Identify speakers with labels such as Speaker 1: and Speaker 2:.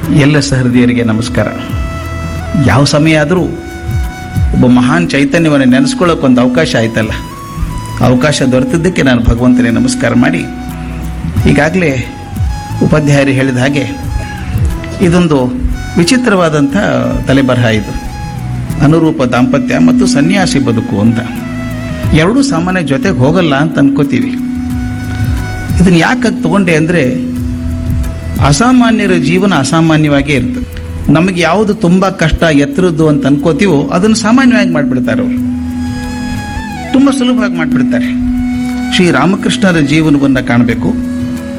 Speaker 1: ಎಲ್ಲ ಸಹೃದಯರಿಗೆ ನಮಸ್ಕಾರ ಯಾವ ಸಮಯ ಆದರೂ ಒಬ್ಬ ಮಹಾನ್ ಚೈತನ್ಯವನ್ನು ನೆನೆಸ್ಕೊಳ್ಳೋಕೆ ಒಂದು ಅವಕಾಶ ಆಯ್ತಲ್ಲ ಅವಕಾಶ ದೊರೆತಿದ್ದಕ್ಕೆ ನಾನು ಭಗವಂತನಿಗೆ ನಮಸ್ಕಾರ ಮಾಡಿ ಈಗಾಗಲೇ ಉಪಾಧ್ಯಾಯರು ಹೇಳಿದ ಹಾಗೆ ಇದೊಂದು ವಿಚಿತ್ರವಾದಂಥ ತಲೆಬರಹ ಇದು ಅನುರೂಪ ದಾಂಪತ್ಯ ಮತ್ತು ಸನ್ಯಾಸಿ ಬದುಕು ಅಂತ ಎರಡೂ ಸಾಮಾನ್ಯ ಜೊತೆಗೆ ಹೋಗಲ್ಲ ಅಂತ ಅನ್ಕೋತೀವಿ ಇದನ್ನ ಯಾಕೆ ತಗೊಂಡೆ ಅಂದರೆ ಅಸಾಮಾನ್ಯರ ಜೀವನ ಅಸಾಮಾನ್ಯವಾಗೇ ಇರ್ತದೆ ನಮಗೆ ಯಾವುದು ತುಂಬ ಕಷ್ಟ ಎತ್ತರದ್ದು ಅಂತ ಅನ್ಕೋತೀವೋ ಅದನ್ನು ಸಾಮಾನ್ಯವಾಗಿ ಮಾಡಿಬಿಡ್ತಾರೆ ಅವರು ತುಂಬ ಸುಲಭವಾಗಿ ಮಾಡಿಬಿಡ್ತಾರೆ ಶ್ರೀ ರಾಮಕೃಷ್ಣರ ಜೀವನವನ್ನು ಕಾಣಬೇಕು